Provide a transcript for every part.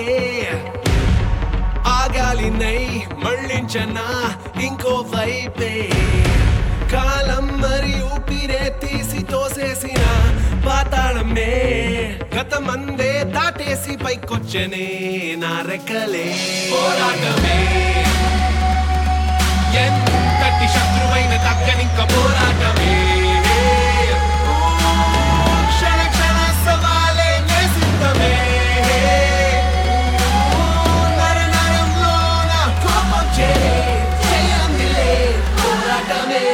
ఆగాలినై మళ్ళించనా ఇంకో వైపే కాలం మరి ఊపిరే తీసి తోసేసిన పాతాళమే గతమందే దాటేసి పైకొచ్చనే నా రెక్కలే పోరాటమే ఎంతటి శత్రువైన తగ్గనింక పోరాటమే ఊ, క్షణ క్షణ సవాలే నేసిద్దమే నర నరంలోన కోపం చేరే చేయందిలే పోరాటమే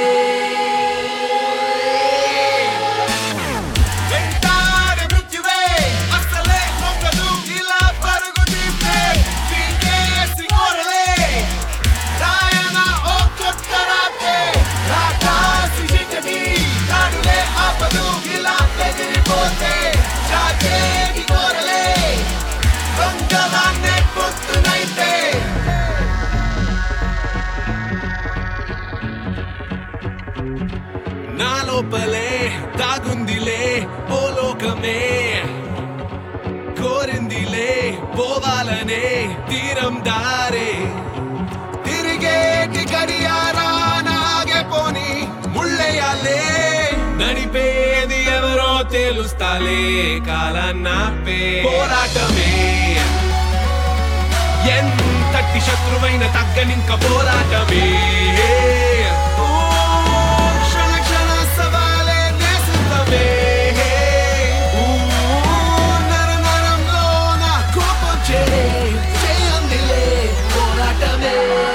వెంటాడే మృత్యువే అసలే మొక్కదు ఇలా పరుగు తీస్తే పీకేసి కోరలే రాయన ఓ కొత్త రాతే రాకాసి చీకటి నాడులే ఆపదు ఇలా ఎదిరిపోతే జాగేటి కోరలే దొంగదాన్నే పొత్తునైతే నా లోపలే దాగుందిలే ఓ లోకమే కోరిందిలే పోవాలనే తీరం దారే తిరిగేటి గడియారా నాగే పోని ముళ్ళేయాలే నడిపేది ఎవరో తెలుస్తాలే కాలన్నాపే పోరాటమే ఎంతటి శత్రువైన తగ్గనింక పోరాటమే ఊ, క్షణ క్షణ సవాలే నేసిద్దమే. ఊ, నర నరంలోన కోపం చేరే చేయందిలే పోరాటమే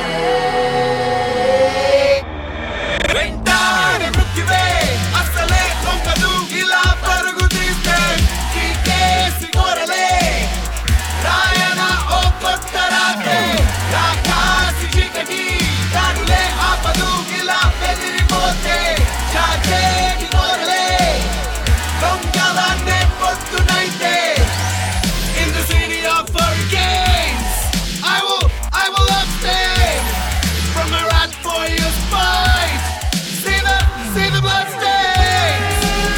వెంటాడే మృత్యువే అసలే దొంగదు ఇలా పరుగు తీస్తే చీకేసి కోరలే రాయన ఓ కొత్త రాతే రాకాసి చీకటి దాడులే ఆపదు ఇలా బెదిరిపోతే చాచేటి కోరలే దొంగలాన్నే పొద్దునైతే In the city of hurricanes I will, I will abstain From my wrath for your spite See the, see the blood stains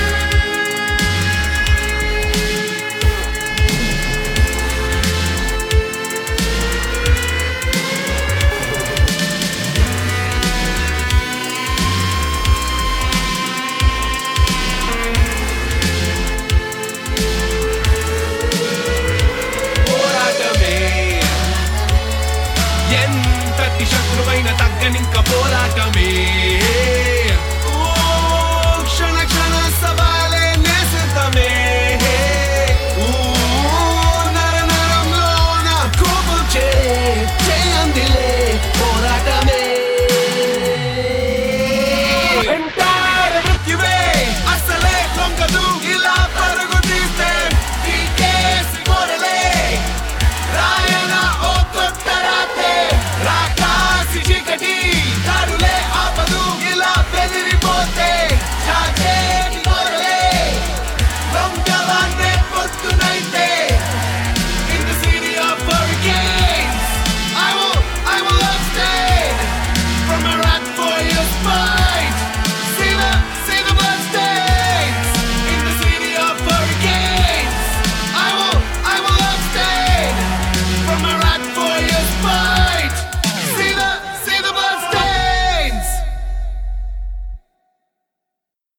పోరాటమే ఎంతటి శత్రువైన తగ్గనింక పోరాటమే